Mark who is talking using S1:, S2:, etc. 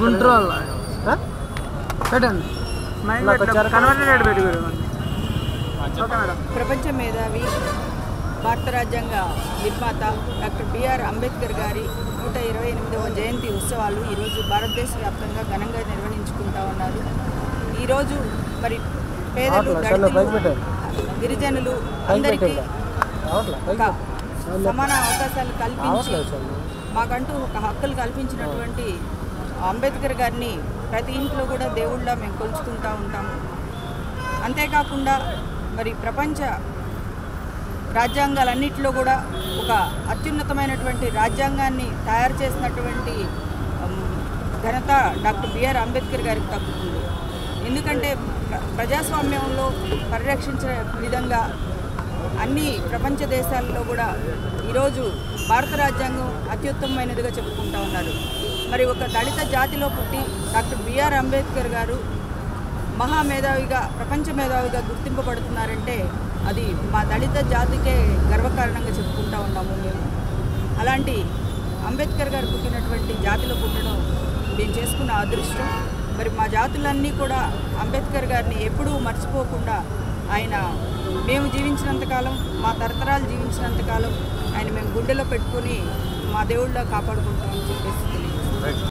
S1: గుంటూరు వాళ్ళ
S2: ఆ?
S1: పెట్టండి
S3: మైక్
S2: నాకు
S3: పెట్టు.
S2: వచ్చారు.
S3: కన్వర్టర్ రేటు పెట్టు గురు. ఓకే మేడం
S4: ప్రపంచ మేధావి భారత రాజ్యాంగ నిర్మాత డాక్టర్ బిఆర్ అంబేద్కర్ గారి నూట ఇరవై ఎనిమిదవ జయంతి ఉత్సవాలు ఈరోజు భారతదేశ వ్యాప్తంగా ఘనంగా నిర్వహించుకుంటా ఉన్నారు ఈరోజు మరి పేదలు
S2: ఆటలు, చల్ల, పైకి
S4: దళితులు
S2: పెట్టండి.
S4: గిరిజనులు
S2: పైకి
S4: అందరికీ
S2: పెట్టండి రావట్లే
S4: ఒక
S2: పైకి
S4: సమాన అవకాశాలు కల్పించి
S2: రావట్లేదు సార్
S4: మాకంటూ ఒక హక్కులు కల్పించినటువంటి అంబేద్కర్ గారిని ప్రతి ఇంట్లో కూడా దేవుళ్ళ మేము కొలుచుకుంటూ ఉంటాము అంతేకాకుండా మరి ప్రపంచ రాజ్యాంగాలన్నింటిలో కూడా ఒక అత్యున్నతమైనటువంటి రాజ్యాంగాన్ని తయారు చేసినటువంటి ఉమ్, ఘనత డాక్టర్ బిఆర్ అంబేద్కర్ గారికి తగ్గుతుంది ఎందుకంటే ప్ర- ప్రజాస్వామ్యంలో పరిరక్షించే విధంగా అన్ని ప్రపంచ దేశాల్లో కూడా ఈరోజు భారత రాజ్యాంగం అత్యుత్తమమైనదిగా చెప్పుకుంటా ఉన్నారు మరి ఒక దళిత జాతిలో పుట్టి డాక్టర్ బిఆర్ అంబేద్కర్ గారు మహామేధావిగా ప్రపంచ మేధావిగా గుర్తింపబడుతున్నారంటే అది మా దళిత జాతికే గర్వకారణంగా చెప్పుకుంటా ఉన్నాము మేము అలాంటి అంబేద్కర్ గారు పుట్టినటువంటి జాతిలో పుట్టడం మేము చేసుకున్న అదృష్టం మరి మా జాతులన్నీ కూడా అంబేద్కర్ గారిని ఎప్పుడూ మర్చిపోకుండా ఆయన మేము జీవించినంతకాలం మా తరతరాలు జీవించినంతకాలం ఆయన మేము గుండెలో పెట్టుకొని మా దేవుళ్ళ కాపాడుకుంటామని చెప్పేసి తెలియజేస్తున్నాం